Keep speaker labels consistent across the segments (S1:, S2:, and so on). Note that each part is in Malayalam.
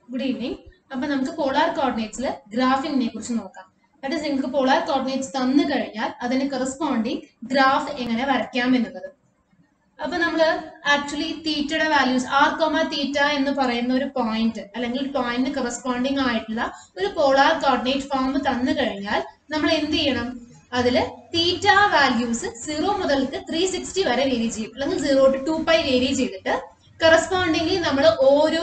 S1: ഗുഡ് ഈവനിങ് അപ്പൊ നമുക്ക് പോളാർ കോർഡിനേറ്റ്സിൽ ഗ്രാഫിങ്ങിനെ കുറിച്ച് നോക്കാം ദാറ്റ് ഇസ് നിങ്ങൾക്ക് പോളാർ കോർഡിനേറ്റ്സ് തന്നു കഴിഞ്ഞാൽ അതിന് കറസ്പോണ്ടിങ് ഗ്രാഫ് എങ്ങനെ വരയ്ക്കാം എന്നുള്ളത് അപ്പൊ നമ്മൾ ആക്ച്വലി തീറ്റയുടെ വാല്യൂസ് ആർ കോമ തീറ്റ എന്ന് പറയുന്ന ഒരു പോയിന്റ് അല്ലെങ്കിൽ പോയിന്റിന് കറസ്പോണ്ടിങ് ആയിട്ടുള്ള ഒരു പോളാർ കോർഡിനേറ്റ് ഫോം തന്നു കഴിഞ്ഞാൽ നമ്മൾ എന്ത് ചെയ്യണം അതില് തീറ്റ വാല്യൂസ് സീറോ മുതൽക്ക് ത്രീ സിക്സ്റ്റി വരെ വേരി ചെയ്യും അല്ലെങ്കിൽ zero to two pi vary ചെയ്തിട്ട് കറസ്പോണ്ടിംഗ്ലി നമ്മൾ ഓരോ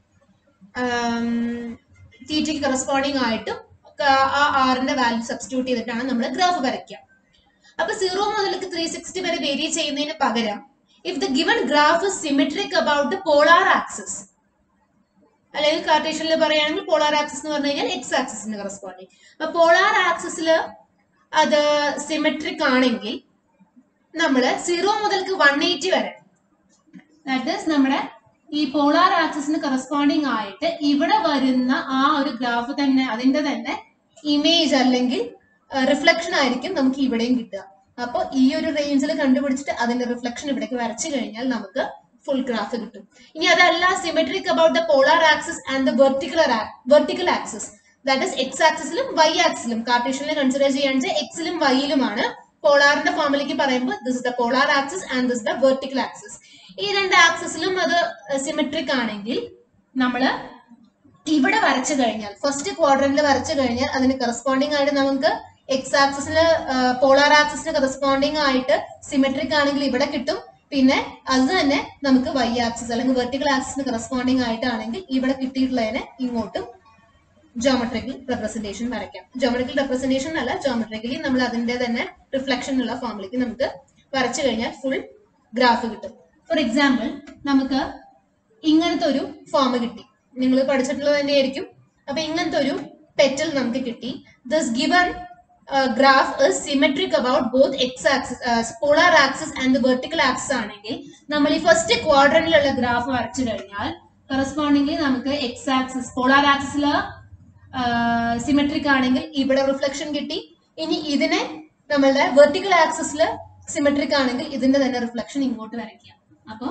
S1: തീറ്റയ്ക്ക് കറസ്പോണ്ടിങ് ആയിട്ടും ക- ആ ആറിന്റെ വാല്യൂ സബ്സ്റ്റിറ്റ്യൂട്ട് ചെയ്തിട്ടാണ് നമ്മൾ ഗ്രാഫ് വരയ്ക്കുക അപ്പൊ സീറോ മുതൽക്ക് ത്രീ സിക്സ്റ്റി വരെ വേരി ചെയ്യുന്നതിന് പകരം if the given graph symmetric about the polar axis അല്ലെങ്കിൽ കാർട്ടേഷ്യനിൽ പറയുകയാണെങ്കിൽ പോളാർ ആക്സിസ് എന്ന് പറഞ്ഞു കഴിഞ്ഞാൽ എക്സ് ആക്സിസിന് കറസ്പോണ്ടിങ് അപ്പൊ പോളാർ ആക്സിസിൽ അത് സിമെട്രിക് ആണെങ്കിൽ നമ്മൾ സീറോ മുതൽക്ക് വൺ എയ്റ്റി വരെ ദാറ്റ് ഈസ് നമ്മുടെ ഈ പോളാർ ആക്സിസിന് കറസ്പോണ്ടിങ് ആയിട്ട് ഇവിടെ വരുന്ന ആ ഒരു ഗ്രാഫ് തന്നെ അതിന്റെ തന്നെ ഇമേജ് അല്ലെങ്കിൽ റിഫ്ലക്ഷൻ ആയിരിക്കും നമുക്ക് ഇവിടെയും കിട്ടുക അപ്പൊ ഈ ഒരു റേഞ്ചിൽ കണ്ടുപിടിച്ചിട്ട് അതിന്റെ റിഫ്ലക്ഷൻ ഇവിടേക്ക് വരച്ചു കഴിഞ്ഞാൽ നമുക്ക് ഫുൾ ഗ്രാഫ് കിട്ടും ഇനി അതല്ല symmetric about the polar axis and the verticular vertical axis that is X ആക്സിസിലും വൈ ആക്സിലും കാർട്ടീഷ്യനിൽ കൺസിഡർ ചെയ്യുകയാണെന്ന് വെച്ചാൽ എക്സിലും വൈയിലുമാണ് പോളാറിന്റെ ഫോമിലേക്ക് പറയുമ്പോൾ this is the polar axis and this the vertical axis ഈ രണ്ട് ആക്സിസിലും അത് സിമെട്രിക് ആണെങ്കിൽ നമ്മള് ഇവിടെ വരച്ചു കഴിഞ്ഞാൽ ഫസ്റ്റ് ക്വാഡ്രന്റിൽ വരച്ചു കഴിഞ്ഞാൽ അതിന് കറസ്പോണ്ടിങ് ആയിട്ട് നമുക്ക് എക്സ് ആക്സിസിന് പോളാർ ആക്സിസിന് കറസ്പോണ്ടിങ് ആയിട്ട് സിമെട്രിക് ആണെങ്കിൽ ഇവിടെ കിട്ടും പിന്നെ അത് തന്നെ നമുക്ക് വൈ ആക്സിസ് അല്ലെങ്കിൽ വെർട്ടിക്കൽ ആക്സിസിന് കറസ്പോണ്ടിങ് ആയിട്ടാണെങ്കിൽ ഇവിടെ കിട്ടിയിട്ടുള്ളതിനെ ഇങ്ങോട്ടും ജോമെട്രിക്കൽ റെപ്രസെന്റേഷൻ വരയ്ക്കാം ജോമെട്രിക്കൽ റെപ്രസെന്റേഷൻ അല്ല ജോമെട്രിക്കലി നമ്മൾ അതിന്റെ തന്നെ റിഫ്ലക്ഷൻ ഉള്ള ഫോമിലേക്ക് നമുക്ക് വരച്ചു കഴിഞ്ഞാൽ ഫുൾ ഗ്രാഫ് കിട്ടും ഫോർ എക്സാമ്പിൾ നമുക്ക് ഇങ്ങനത്തെ ഒരു ഫോം കിട്ടി നിങ്ങൾ പഠിച്ചിട്ടുള്ളത് തന്നെയായിരിക്കും അപ്പൊ ഇങ്ങനത്തെ ഒരു പെറ്റൽ നമുക്ക് കിട്ടി this given graph is symmetric about both X axis polar axis and vertical axis ആണെങ്കിൽ നമ്മൾ ഈ ഫസ്റ്റ് ക്വാഡ്രന്റിലുള്ള ഗ്രാഫ് വരച്ചു കഴിഞ്ഞാൽ കറസ്പോണ്ടിംഗ്ലി നമുക്ക് എക്സ് ആക്സിസ് പോളാർ ആക്സിസിൽ സിമെട്രിക് ആണെങ്കിൽ ഇവിടെ റിഫ്ലക്ഷൻ കിട്ടി ഇനി ഇതിനെ നമ്മളുടെ വെർട്ടിക്കൽ ആക്സിസിൽ സിമെട്രിക് ആണെങ്കിൽ ഇതിന്റെ തന്നെ റിഫ്ലക്ഷൻ ഇങ്ങോട്ട് വരയ്ക്കാം അപ്പൊ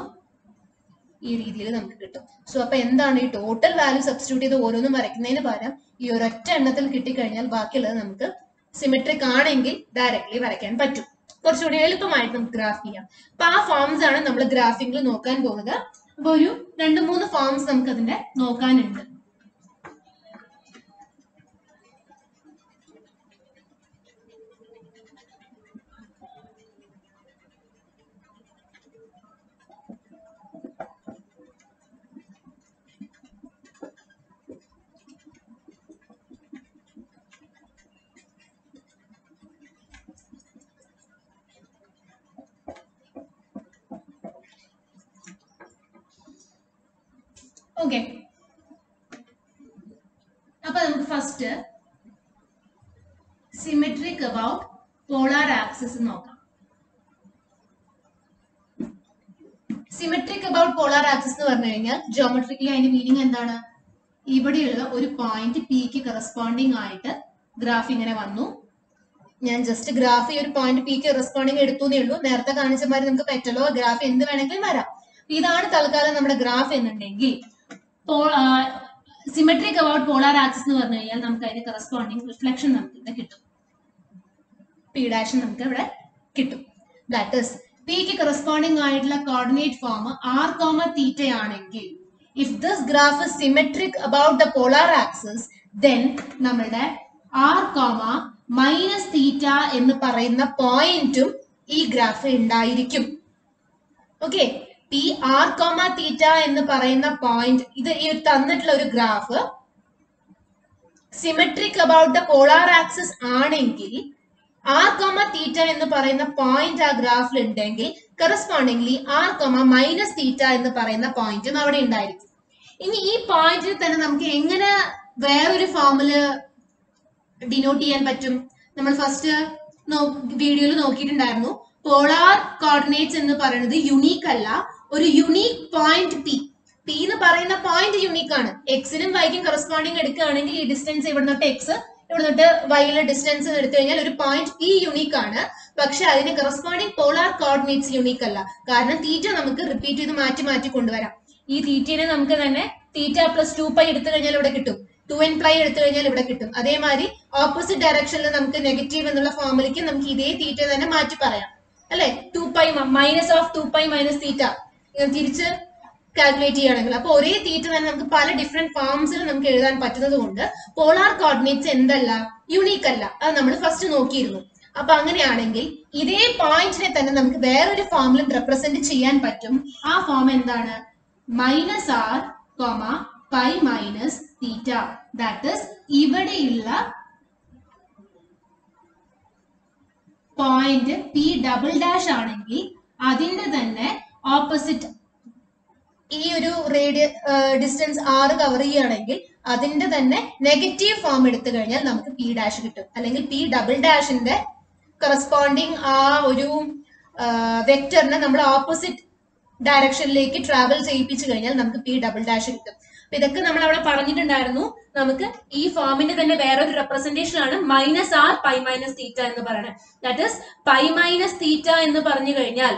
S1: ഈ രീതിയിൽ നമുക്ക് കിട്ടും സോ അപ്പൊ എന്താണ് ഈ ടോട്ടൽ വാല്യൂ സബ്സ്റ്റിറ്റ്യൂട്ട് ചെയ്ത് ഓരോന്നും വരയ്ക്കുന്നതിന് പകരം ഈ ഒരൊറ്റ എണ്ണത്തിൽ കിട്ടിക്കഴിഞ്ഞാൽ ബാക്കിയുള്ളത് നമുക്ക് സിമെട്രിക് ആണെങ്കിൽ ഡയറക്ട്ലി വരയ്ക്കാൻ പറ്റും കുറച്ചുകൂടി എളുപ്പമായിട്ട് നമുക്ക് ഗ്രാഫ് ചെയ്യാം അപ്പൊ ആ ഫോംസ് ആണ് നമ്മൾ ഗ്രാഫിംഗിൽ നോക്കാൻ പോകുന്നത് അപ്പൊ ഒരു രണ്ട് മൂന്ന് ഫോംസ് നമുക്ക് അതിന്റെ നോക്കാനുണ്ട് ഓക്കെ അപ്പൊ നമുക്ക് first symmetric about polar axis നോക്കാം സിമെട്രിക് അബൌട്ട് പോളാർ ആക്സിസ് എന്ന് പറഞ്ഞു കഴിഞ്ഞാൽ ജോമെട്രിക്കലി അതിന്റെ മീനിങ് എന്താണ് ഇവിടെയുള്ള ഒരു പോയിന്റ് പിക്ക് കറസ്പോണ്ടിങ് ആയിട്ട് ഗ്രാഫ് ഇങ്ങനെ വന്നു ഞാൻ ജസ്റ്റ് ഗ്രാഫ് ഈ ഒരു പോയിന്റ് പിക്ക് കറസ്പോണ്ടിങ് എടുത്തുന്നേ ഉള്ളൂ നേരത്തെ കാണിച്ച മാതിരി നമുക്ക് പെറ്റലോ ഗ്രാഫ് എന്ത് വേണമെങ്കിലും വരാം ഇതാണ് തൽക്കാലം നമ്മുടെ ഗ്രാഫ് എന്നുണ്ടെങ്കിൽ സിമെട്രിക് അബൌട്ട് പോളാർ ആക്സിസ് എന്ന് പറഞ്ഞു കഴിഞ്ഞാൽ നമുക്ക് അതിന് കറസ്പോണ്ടിങ് റിഫ്ലക്ഷൻ നമുക്ക് ഇവിടെ കിട്ടും പി ഡാഷ് നമുക്ക് ഇവിടെ കിട്ടും ദാറ്റ് ഇസ് പിക്ക് കറസ്പോണ്ടിങ് ആയിട്ടുള്ള coordinate form R comma theta ആണെങ്കിൽ if this graph symmetric about the polar axis then നമ്മളുടെ ആർ കോമ മൈനസ് തീറ്റ എന്ന് പറയുന്ന പോയിന്റും ഈ ഗ്രാഫ് ഉണ്ടായിരിക്കും okay P R comma theta എന്ന് പറയുന്ന പോയിന്റ് ഇത് ഈ തന്നിട്ടുള്ള ഒരു graph symmetric about the polar axis ആണെങ്കിൽ ആർ കോമ തീറ്റ എന്ന് പറയുന്ന പോയിന്റ് ആ ഗ്രാഫിൽ ഉണ്ടെങ്കിൽ correspondingly R comma minus theta എന്ന് പറയുന്ന പോയിന്റും അവിടെ ഉണ്ടായിരിക്കും ഇനി ഈ പോയിന്റിൽ തന്നെ നമുക്ക് എങ്ങനെ വേറൊരു ഫോമില് ഡിനോട്ട് ചെയ്യാൻ പറ്റും നമ്മൾ ഫസ്റ്റ് വീഡിയോയിൽ നോക്കിയിട്ടുണ്ടായിരുന്നു പോളാർ കോർഡിനേറ്റ്സ് എന്ന് പറയുന്നത് യുണീക്ക് അല്ല ഒരു യുണീക്ക് പോയിന്റ് പി പി എന്ന് പറയുന്ന പോയിന്റ് യുണീക്ക് ആണ് എക്സിനും വൈക്കും കറസ്പോണ്ടിങ് എടുക്കുകയാണെങ്കിൽ ഈ ഡിസ്റ്റൻസ് ഇവിടെ തൊട്ട് എക്സ് ഇവിടെ തൊട്ട് വൈയിലെ ഡിസ്റ്റൻസ് എടുത്തു കഴിഞ്ഞാൽ ഒരു പോയിന്റ് പി യുണീക്ക് ആണ് പക്ഷെ അതിന് കറസ്പോണ്ടിങ് പോളാർ കോർഡിനേറ്റ്സ് യുണീക്ക് അല്ല കാരണം തീറ്റ നമുക്ക് റിപ്പീറ്റ് ചെയ്ത് മാറ്റി മാറ്റി കൊണ്ടുവരാം ഈ തീറ്റയെ നമുക്ക് തന്നെ തീറ്റ പ്ലസ് ടു പൈ എടുത്തു കഴിഞ്ഞാൽ ഇവിടെ കിട്ടും ടു എൻ പ്ലൈ എടുത്തു കഴിഞ്ഞാൽ ഇവിടെ കിട്ടും അതേമാതിരി ഓപ്പോസിറ്റ് ഡയറക്ഷനിൽ നമുക്ക് നെഗറ്റീവ് എന്നുള്ള ഫോമിലേക്ക് നമുക്ക് ഇതേ തീറ്റ തന്നെ മാറ്റി പറയാം അല്ലെ two pi minus of two pi minus theta തിരിച്ച് കാൽക്കുലേറ്റ് ചെയ്യുകയാണെങ്കിൽ അപ്പൊ ഒരേ തീറ്റ തന്നെ നമുക്ക് പല ഡിഫറെന്റ് ഫോംസിൽ നമുക്ക് എഴുതാൻ പറ്റുന്നത് കൊണ്ട് പോളാർ കോർഡിനേറ്റ്സ് എന്തല്ല യുണീക്ക് അല്ല അത് നമ്മൾ ഫസ്റ്റ് നോക്കിയിരുന്നു അപ്പൊ അങ്ങനെയാണെങ്കിൽ ഇതേ പോയിന്റിനെ തന്നെ നമുക്ക് വേറൊരു ഫോമിലും റെപ്രസെന്റ് ചെയ്യാൻ പറ്റും ആ ഫോം എന്താണ് minus R comma pi minus theta that is ഇവിടെയുള്ള പോയിന്റ് പി ഡബിൾ ഡാഷ് ആണെങ്കിൽ അതിന്റെ തന്നെ ഓപ്പോസിറ്റ് ഈ ഒരു റേഡിയ ഡിസ്റ്റൻസ് ആറ് കവർ ചെയ്യുകയാണെങ്കിൽ അതിന്റെ തന്നെ നെഗറ്റീവ് ഫോം എടുത്തു കഴിഞ്ഞാൽ നമുക്ക് പി ഡാഷ് കിട്ടും അല്ലെങ്കിൽ പി ഡബിൾ ഡാഷിന്റെ കറസ്പോണ്ടിങ് ആ ഒരു വെക്ടറിനെ നമ്മൾ ഓപ്പോസിറ്റ് ഡയറക്ഷനിലേക്ക് ട്രാവൽ ചെയ്യിപ്പിച്ചു കഴിഞ്ഞാൽ നമുക്ക് പി ഡബിൾ ഡാഷ് കിട്ടും അപ്പൊ ഇതൊക്കെ നമ്മൾ അവിടെ പറഞ്ഞിട്ടുണ്ടായിരുന്നു നമുക്ക് ഈ ഫോമിന്റെ തന്നെ വേറൊരു റെപ്രസെന്റേഷൻ ആണ് minus R pi minus theta എന്ന് പറയുന്നത് that is pi minus theta എന്ന് പറഞ്ഞു കഴിഞ്ഞാൽ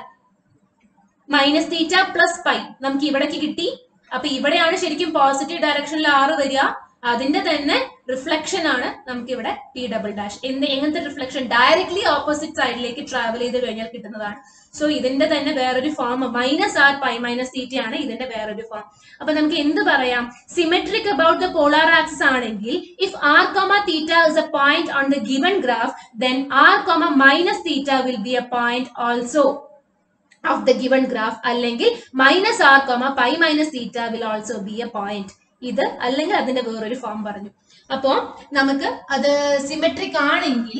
S1: മൈനസ് തീറ്റ പ്ലസ് പൈ നമുക്ക് ഇവിടേക്ക് കിട്ടി അപ്പൊ ഇവിടെയാണ് ശരിക്കും പോസിറ്റീവ് ഡയറക്ഷനിൽ ആറ് വരിക അതിന്റെ തന്നെ റിഫ്ലക്ഷൻ ആണ് നമുക്ക് ഇവിടെ പി ഡബിൾ ഡാഷ് എന്ത് എങ്ങനത്തെ റിഫ്ലക്ഷൻ ഡയറക്ട്ലി ഓപ്പോസിറ്റ് സൈഡിലേക്ക് ട്രാവൽ ചെയ്ത് കഴിഞ്ഞാൽ കിട്ടുന്നതാണ് സോ ഇതിന്റെ തന്നെ വേറൊരു form minus R pi minus theta ആണ് ഇതിന്റെ വേറൊരു ഫോം അപ്പൊ നമുക്ക് എന്ത് പറയാം symmetric about the polar axis ആണെങ്കിൽ if R comma theta is a point on the given graph then R comma minus theta will be a point also of the given graph അല്ലെങ്കിൽ minus R comma pi minus theta will also be a point ഇത് അല്ലെങ്കിൽ അതിന്റെ വേറൊരു ഫോം പറഞ്ഞു അപ്പോ നമുക്ക് അത് സിമെട്രിക് ആണെങ്കിൽ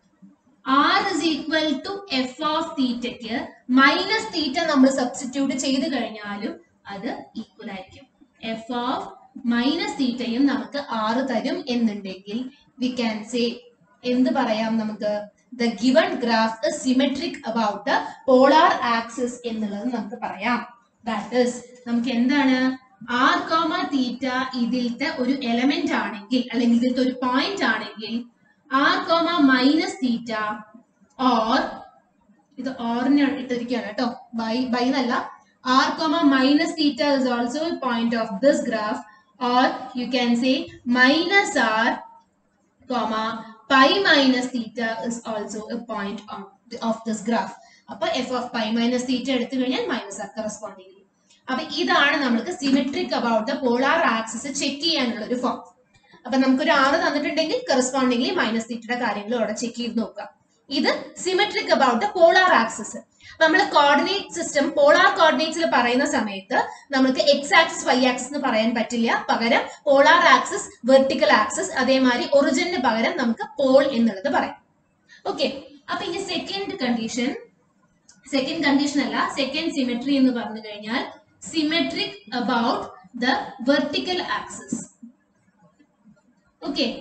S1: R is equal to F of തീറ്റയ്ക്ക് മൈനസ് തീറ്റ നമ്മൾ സബ്സ്റ്റിറ്റ്യൂട്ട് ചെയ്ത് കഴിഞ്ഞാലും അത് ഈക്വൽ ആയിരിക്കും എഫ് ഓഫ് മൈനസ് തീറ്റയും നമുക്ക് ആറ് തരും എന്നുണ്ടെങ്കിൽ വി ക്യാൻ സേ എന്ത് പറയാം നമുക്ക് the given graph is symmetric about the polar axis എന്നുള്ളത് നമുക്ക് പറയാം ദാറ്റ് ഇസ് നമുക്ക് എന്താണ് ആർ കോമ തീറ്റ ഇതിലത്തെ ഒരു എലമെന്റ് ആണെങ്കിൽ അല്ലെങ്കിൽ ഇതിലത്തെ ഒരു പോയിന്റ് ആണെങ്കിൽ R comma minus theta or ഇത് ഓറിന് ഇട്ടിരിക്കുകയാണ് കേട്ടോ ബൈ ബൈ എന്നല്ല R comma minus theta is also point of this graph or you can say minus R comma pi minus theta is also a point of this graph അപ്പൊ F of pi minus theta എടുത്തു കഴിഞ്ഞാൽ മൈനസ് ആർ കറസ്പോണ്ടിങ് അപ്പൊ ഇതാണ് നമ്മൾക്ക് symmetric about the polar axis check ചെയ്യാനുള്ള ഒരു ഫോം അപ്പൊ നമുക്കൊരു ആറ് തന്നിട്ടുണ്ടെങ്കിൽ കറസ്പോണ്ടിംഗ്ലി മൈനസ് തീറ്റയുടെ കാര്യങ്ങൾ അവിടെ ചെക്ക് ചെയ്ത് നോക്കാം ഇത് symmetric about the polar axis നമ്മൾ കോർഡിനേറ്റ് സിസ്റ്റം പോളാർ കോർഡിനേറ്റ്സിൽ പറയുന്ന സമയത്ത് നമുക്ക് എക്സ് ആക്സിസ് വൈ ആക്സിസ് എന്ന് പറയാൻ പറ്റില്ല പകരം പോളാർ ആക്സിസ് വെർട്ടിക്കൽ ആക്സിസ് അതേമാതിരി ഒറിജിന് പകരം നമുക്ക് പോൾ എന്നുള്ളത് പറയാം ഓക്കെ അപ്പൊ ഇനി സെക്കൻഡ് കണ്ടീഷൻ സെക്കൻഡ് കണ്ടീഷൻ അല്ല സെക്കൻഡ് സിമെട്രി എന്ന് പറഞ്ഞു കഴിഞ്ഞാൽ symmetric about the vertical axis okay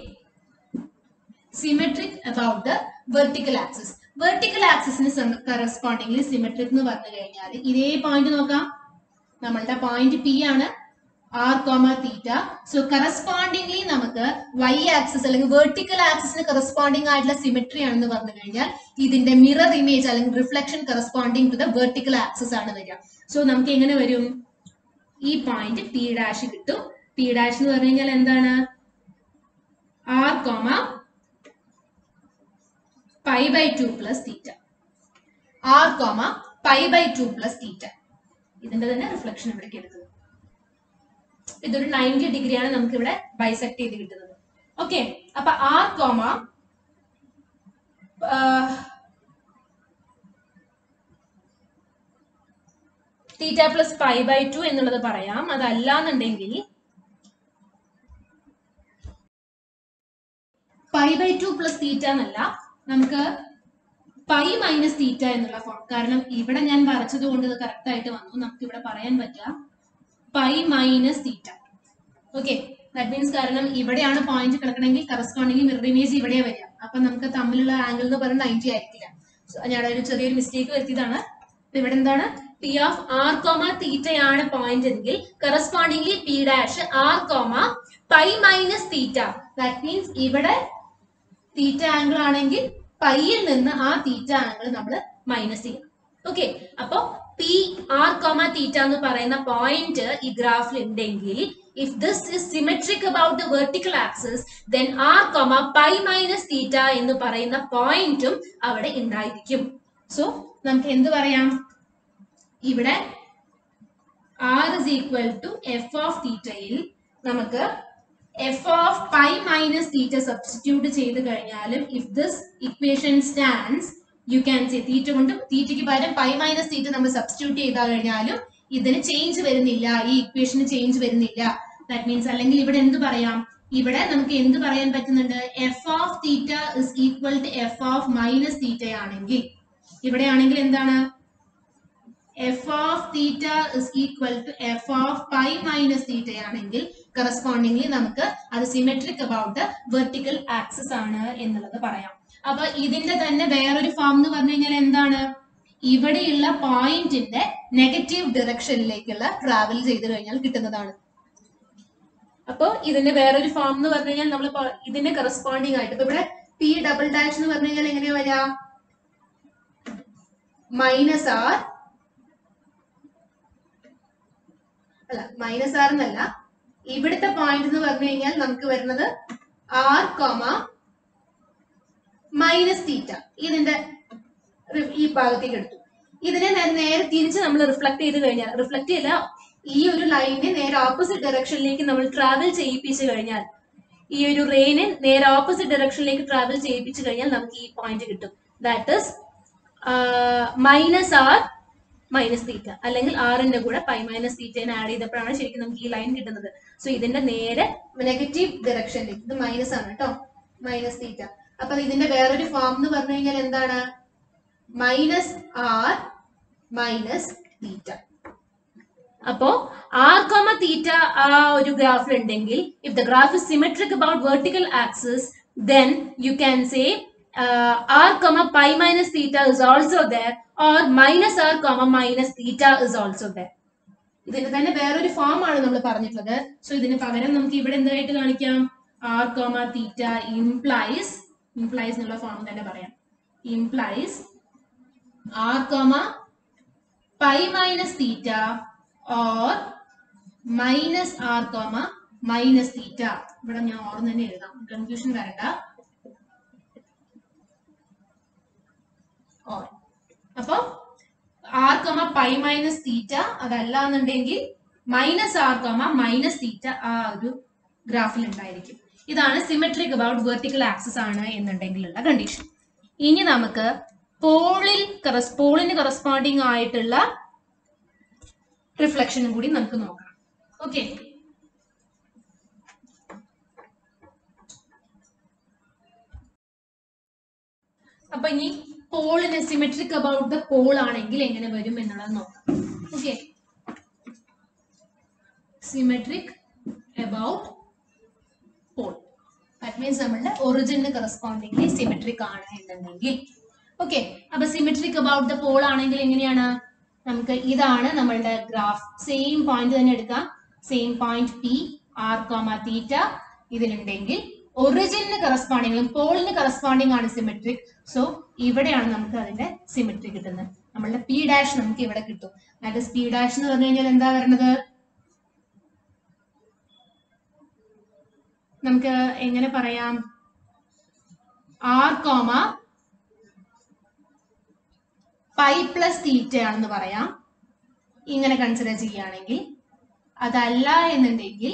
S1: symmetric about the vertical axis vertical ആക്സിസിന് കറസ്പോണ്ടിംഗ്ലി സിമെട്രിക് എന്ന് പറഞ്ഞു കഴിഞ്ഞാൽ ഇതേ പോയിന്റ് നോക്കാം നമ്മളുടെ പോയിന്റ് പി ആണ് R comma theta so correspondingly നമുക്ക് വൈ ആക്സിസ് അല്ലെങ്കിൽ വെർട്ടിക്കൽ ആക്സിസിന് കറസ്പോണ്ടിങ് ആയിട്ടുള്ള സിമെട്രി ആണെന്ന് പറഞ്ഞു കഴിഞ്ഞാൽ ഇതിന്റെ മിറർ ഇമേജ് അല്ലെങ്കിൽ reflection corresponding to the vertical axis ആണ് വരിക സോ നമുക്ക് എങ്ങനെ വരും ഈ പോയിന്റ് പി ഡാഷ് കിട്ടും പി ഡാഷ് എന്ന് പറഞ്ഞു കഴിഞ്ഞാൽ എന്താണ് R comma pi by two plus theta R comma pi by two plus theta ഇതിന്റെ തന്നെ റിഫ്ലക്ഷൻ ഇവിടേക്ക് എടുത്തത് ഇതൊരു നയൻറ്റി ഡിഗ്രിയാണ് നമുക്ക് ഇവിടെ ബൈസെക്ട് ചെയ്ത് കിട്ടുന്നത് ഓക്കെ അപ്പൊ R comma theta plus pi by two എന്നുള്ളത് പറയാം അതല്ല എന്നുണ്ടെങ്കിൽ pi by two plus theta എന്നല്ല നമുക്ക് പൈ മൈനസ് തീറ്റ എന്നുള്ള ഫോം കാരണം ഇവിടെ ഞാൻ വരച്ചത് കൊണ്ട് ഇത് കറക്റ്റ് ആയിട്ട് വന്നു നമുക്ക് ഇവിടെ പറയാൻ പറ്റുക pi minus theta okay that means കാരണം ഇവിടെയാണ് പോയിന്റ് കിടക്കണമെങ്കിൽ കറസ്പോണ്ടിങ് മിറർ ഇമേജ് ഇവിടെ വരിക അപ്പൊ നമുക്ക് തമ്മിലുള്ള ആംഗിൾ എന്ന് പറയുന്നത് നയൻറ്റി ആയിരിക്കില്ല So, ഞാൻ ഒരു ചെറിയൊരു മിസ്റ്റേക്ക് വരുത്തിയതാണ് അപ്പൊ ഇവിടെ എന്താണ് പി ഓഫ് ആർ കോമ തീറ്റയാണ് പോയിന്റ് എങ്കിൽ correspondingly P dash R comma pi minus theta that means ഇവിടെ തീറ്റ ആംഗിൾ ആണെങ്കിൽ പൈയിൽ നിന്ന് ആ തീറ്റ ആംഗിൾ നമ്മൾ മൈനസ് ചെയ്യണം ഓക്കെ അപ്പോ പി ആർ കോമ തീറ്റ എന്ന് പറയുന്ന പോയിന്റ് ഈ ഗ്രാഫിൽ ഉണ്ടെങ്കിൽ if this is symmetric about the vertical axis then R comma pi minus theta എന്ന് പറയുന്ന പോയിന്റും അവിടെ ഉണ്ടായിരിക്കും സോ നമുക്ക് എന്ത് പറയാം ഇവിടെ R is equal to F of തീറ്റയിൽ നമുക്ക് F of pi minus theta substitute ചെയ്ത് കഴിഞ്ഞാലും if this equation stands you can say theta കൊണ്ട് തീറ്റയ്ക്ക് പകരം പൈ മൈനസ് തീറ്റ നമ്മൾ സബ്സ്റ്റിറ്റ്യൂട്ട് ചെയ്താൽ കഴിഞ്ഞാലും ഇതിന് ചേഞ്ച് വരുന്നില്ല ഈ ഇക്വേഷന് ചേഞ്ച് വരുന്നില്ല ദാറ്റ് മീൻസ് അല്ലെങ്കിൽ ഇവിടെ എന്ത് പറയാം ഇവിടെ നമുക്ക് എന്ത് പറയാൻ പറ്റുന്നുണ്ട് F of theta is equal to F of minus theta ആണെങ്കിൽ ഇവിടെയാണെങ്കിൽ എന്താണ് F of theta is equal to F of pi minus theta ആണെങ്കിൽ കറസ്പോണ്ടിംഗ്ലി നമുക്ക് അത് സിമെട്രിക് അബൌട്ട് വെർട്ടിക്കൽ ആക്സിസ് ആണ് എന്നുള്ളത് പറയാം അപ്പൊ ഇതിന്റെ തന്നെ വേറൊരു ഫോം എന്ന് പറഞ്ഞു കഴിഞ്ഞാൽ എന്താണ് ഇവിടെയുള്ള പോയിന്റിന്റെ നെഗറ്റീവ് ഡിറക്ഷനിലേക്കുള്ള ട്രാവൽ ചെയ്ത് കഴിഞ്ഞാൽ കിട്ടുന്നതാണ് അപ്പോ ഇതിന്റെ വേറൊരു ഫോം എന്ന് പറഞ്ഞു കഴിഞ്ഞാൽ നമ്മൾ ഇതിന്റെ കറസ്പോണ്ടിങ് ആയിട്ട് ഇപ്പൊ ഇവിടെ പി ഡബിൾ ഡാഷ് എന്ന് പറഞ്ഞു കഴിഞ്ഞാൽ എങ്ങനെയാ വരിക മൈനസ് ആർ അല്ല മൈനസ് ആർ എന്നല്ല ഇവിടുത്തെ പോയിന്റ് എന്ന് പറഞ്ഞു കഴിഞ്ഞാൽ നമുക്ക് വരുന്നത് ആർ കോമ മൈനസ് തീറ്റ ഇതിന്റെ റി- ഈ ഭാഗത്തേക്ക് എടുത്തു ഇതിനെ നേ- നേരെ തിരിച്ച് നമ്മൾ റിഫ്ലക്ട് ചെയ്ത് കഴിഞ്ഞാൽ റിഫ്ലക്ട് ചെയ്യില്ല ഈ ഒരു ലൈനിനെ നേരെ ഓപ്പോസിറ്റ് ഡയറക്ഷനിലേക്ക് നമ്മൾ ട്രാവൽ ചെയ്യിപ്പിച്ചു കഴിഞ്ഞാൽ ഈ ഒരു റെയിനെ നേരെ ഓപ്പോസിറ്റ് ഡയറക്ഷനിലേക്ക് ട്രാവൽ ചെയ്യിപ്പിച്ചു കഴിഞ്ഞാൽ നമുക്ക് ഈ പോയിന്റ് കിട്ടും that is minus R minus theta അല്ലെങ്കിൽ ആറിന്റെ കൂടെ പൈ മൈനസ് തീറ്റനെ ആഡ് ചെയ്തപ്പോഴാണ് ശരിക്കും നമുക്ക് ഈ ലൈൻ കിട്ടുന്നത് സോ ഇതിന്റെ നേരെ നെഗറ്റീവ് ഡയറക്ഷനിലേക്ക് ഇത് മൈനസ് ആണ് കേട്ടോ മൈനസ് തീറ്റ അപ്പൊ ഇതിന്റെ വേറൊരു ഫോം എന്ന് പറഞ്ഞു കഴിഞ്ഞാൽ എന്താണ് മൈനസ് ആർ മൈനസ് തീറ്റ അപ്പോ ആർ കോമ തീറ്റ ആ ഒരു ഗ്രാഫിൽ ഉണ്ടെങ്കിൽ if the graph is symmetric about vertical axis then you can say R comma pi minus theta is also there or minus R comma minus theta is also there ഇതിന്റെ തന്നെ വേറൊരു ഫോം ആണ് നമ്മൾ പറഞ്ഞിട്ടുള്ളത് സോ ഇതിന് പകരം നമുക്ക് ഇവിടെ എന്തായിട്ട് കാണിക്കാം R comma theta implies implies എന്നുള്ള ഫോം തന്നെ പറയാം implies R comma pi minus theta or minus R comma minus theta ഇവിടെ ഞാൻ ഓർ തന്നെ എഴുതാം കൺഫ്യൂഷൻ വരണ്ട ഓർ അപ്പൊ R comma pi minus theta അതല്ല എന്നുണ്ടെങ്കിൽ minus R comma minus theta ആ ഒരു ഗ്രാഫിൽ ഉണ്ടായിരിക്കും ഇതാണ് സിമെട്രിക് അബൌട്ട് വെർട്ടിക്കൽ ആക്സിസ് ആണ് എന്നുണ്ടെങ്കിലുള്ള കണ്ടീഷൻ ഇനി നമുക്ക് പോളിൽ പോളിന് കറസ്പോണ്ടിങ് ആയിട്ടുള്ള റിഫ്ലക്ഷനും കൂടി നമുക്ക് നോക്കണം ഓക്കെ അപ്പൊ ഇനി പോളിന് സിമെട്രിക് അബൌട്ട് ദ പോൾ ആണെങ്കിൽ എങ്ങനെ വരും എന്നുള്ളത് നോക്കാം okay symmetric about pole that means നമ്മളുടെ ഒറിജിന് കറസ്പോണ്ടിംഗ്ലി സിമെട്രിക് ആണ് എന്നുണ്ടെങ്കിൽ ഓക്കെ അപ്പൊ സിമെട്രിക് അബൌട്ട് ദ പോൾ ആണെങ്കിൽ എങ്ങനെയാണ് നമുക്ക് ഇതാണ് നമ്മളുടെ ഗ്രാഫ് സെയിം പോയിന്റ് തന്നെ എടുക്കാം same point P R comma theta ഇതിലുണ്ടെങ്കിൽ ഒറിജിന് കറസ്പോണ്ടിങ് പോളിന് കറസ്പോണ്ടിങ് ആണ് സിമെട്രിക് സോ ഇവിടെയാണ് നമുക്ക് അതിന്റെ സിമെട്രി കിട്ടുന്നത് നമ്മളുടെ പി ഡാഷ് നമുക്ക് ഇവിടെ കിട്ടും ദാറ്റ് പി ഡാഷ് എന്ന് പറഞ്ഞു കഴിഞ്ഞാൽ എന്താ വരുന്നത് നമുക്ക് എങ്ങനെ പറയാം R comma pi plus theta ആണെന്ന് പറയാം ഇങ്ങനെ കൺസിഡർ ചെയ്യുകയാണെങ്കിൽ അതല്ല എന്നുണ്ടെങ്കിൽ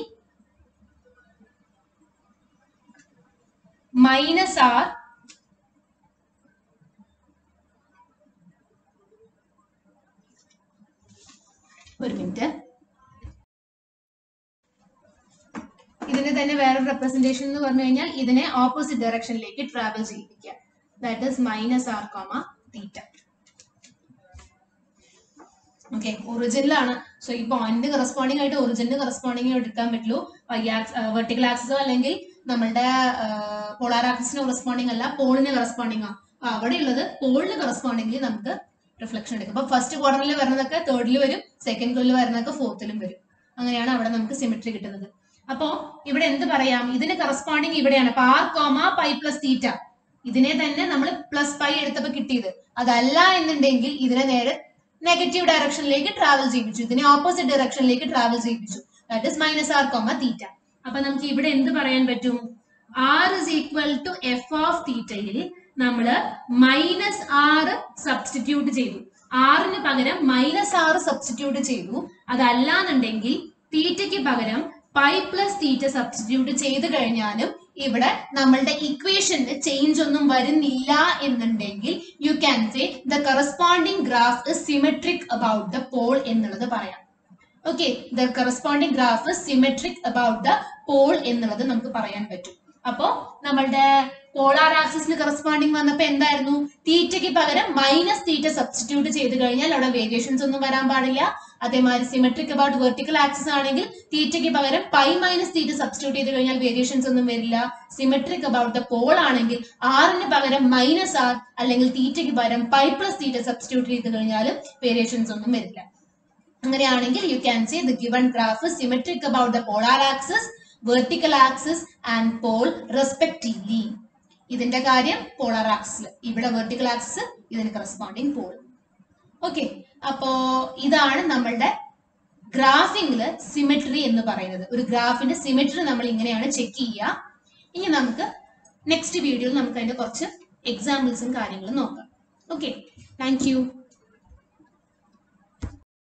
S1: മൈനസ് ആർ ഒരു മിനിറ്റ് ഇതിന്റെ തന്നെ വേറൊരു റെപ്രസെന്റേഷൻ എന്ന് പറഞ്ഞു കഴിഞ്ഞാൽ ഇതിനെ ഓപ്പോസിറ്റ് ഡയറക്ഷനിലേക്ക് ട്രാവൽ ചെയ്യിപ്പിക്കുക that is minus R comma theta okay ഒറിജിനിലാണ് സോ ഈ പോയിന്റ് കറസ്പോണ്ടിങ് ആയിട്ട് ഒറിജിന് കറസ്പോണ്ടിങ് എടുക്കാൻ പറ്റുള്ളൂ വെർട്ടിക്കൽ ആക്സിസോ അല്ലെങ്കിൽ നമ്മളുടെ പോളാർ ആക്സിസിന് കറസ്പോണ്ടിങ് അല്ല പോളിന് കറസ്പോണ്ടിങ് ആ അപ്പൊ അവിടെ ഉള്ളത് പോളിന് കറസ്പോണ്ടിങ്ങിൽ നമുക്ക് റിഫ്ലക്ഷൻ എടുക്കും അപ്പൊ ഫസ്റ്റ് ക്വാർട്ടറിൽ വരുന്നതൊക്കെ തേർഡിൽ വരും സെക്കൻഡ് ക്വാർട്ടറിൽ വരുന്നതൊക്കെ ഫോർത്തിലും വരും അങ്ങനെയാണ് അവിടെ നമുക്ക് സിമെട്രി കിട്ടുന്നത് അപ്പോ ഇവിടെ എന്ത് പറയാം ഇതിന് കറസ്പോണ്ടിങ് ഇവിടെയാണ് അപ്പൊ R comma pi plus theta ഇതിനെ തന്നെ നമ്മൾ പ്ലസ് പൈ എടുത്തപ്പോ കിട്ടിയത് അതല്ല എന്നുണ്ടെങ്കിൽ ഇതിനെ നേരെ നെഗറ്റീവ് ഡയറക്ഷനിലേക്ക് ട്രാവൽ ചെയ്യിപ്പിച്ചു ഇതിനെ ഓപ്പോസിറ്റ് ഡയറക്ഷനിലേക്ക് ട്രാവൽ ചെയ്യിപ്പിച്ചു that is minus R comma theta അപ്പൊ നമുക്ക് ഇവിടെ എന്ത് പറയാൻ പറ്റും R is equal to F of തീറ്റയിൽ നമ്മള് മൈനസ് ആറ് സബ്സ്റ്റിറ്റ്യൂട്ട് ചെയ്തു ആറിന് പകരം മൈനസ് ആറ് സബ്സ്റ്റിറ്റ്യൂട്ട് ചെയ്തു അതല്ലാന്നുണ്ടെങ്കിൽ തീറ്റയ്ക്ക് പകരം പൈ പ്ലസ് തീറ്റ സബ്സ്റ്റിറ്റ്യൂട്ട് ചെയ്ത് കഴിഞ്ഞാലും ഇവിടെ നമ്മളുടെ ഇക്വേഷന് ചേഞ്ച് ഒന്നും വരുന്നില്ല എന്നുണ്ടെങ്കിൽ you can say the corresponding graph is symmetric about the pole എന്നുള്ളത് പറയാം okay the corresponding graph symmetric about the pole എന്നുള്ളത് നമുക്ക് പറയാൻ പറ്റും അപ്പോ നമ്മളുടെ പോളാർ ആക്സിസിന് കറസ്പോണ്ടിങ് വന്നപ്പോ എന്തായിരുന്നു തീറ്റയ്ക്ക് പകരം മൈനസ് തീറ്റ സബ്സ്റ്റിറ്റ്യൂട്ട് ചെയ്ത് കഴിഞ്ഞാൽ അവിടെ വേരിയേഷൻസ് ഒന്നും വരാൻ പാടില്ല അതേമാതിരി സിമെട്രിക് അബൌട്ട് വെർട്ടിക്കൽ ആക്സിസ് ആണെങ്കിൽ തീറ്റയ്ക്ക് പകരം പൈ മൈനസ് തീറ്റ സബ്സ്റ്റിറ്റ്യൂട്ട് ചെയ്ത് കഴിഞ്ഞാൽ വേരിയേഷൻസ് ഒന്നും വരില്ല സിമെട്രിക് അബൌട്ട് ദ പോൾ ആണെങ്കിൽ ആറിന് പകരം മൈനസ് ആർ അല്ലെങ്കിൽ തീറ്റയ്ക്ക് പകരം പൈ പ്ലസ് തീറ്റ സബ്സ്റ്റിറ്റ്യൂട്ട് ചെയ്ത് കഴിഞ്ഞാലും വേരിയേഷൻസ് ഒന്നും വരില്ല അങ്ങനെയാണെങ്കിൽ you can say the given graph symmetric about the polar axis vertical axis and pole respectively ഇതിന്റെ കാര്യം പോളാർ ആക്സിൽ ഇവിടെ വെർട്ടിക്കൽ ആക്സിസ് ഇതിന് കറസ്പോണ്ടിങ് പോൾ ഓക്കെ അപ്പോ ഇതാണ് നമ്മളുടെ ഗ്രാഫിംഗില് സിമെട്രി എന്ന് പറയുന്നത് ഒരു ഗ്രാഫിന്റെ സിമെട്രി നമ്മൾ ഇങ്ങനെയാണ് ചെക്ക് ചെയ്യുക ഇനി നമുക്ക് നെക്സ്റ്റ് വീഡിയോയിൽ നമുക്ക് അതിന്റെ കുറച്ച് എക്സാമ്പിൾസും കാര്യങ്ങളും നോക്കാം ഓക്കെ താങ്ക് യു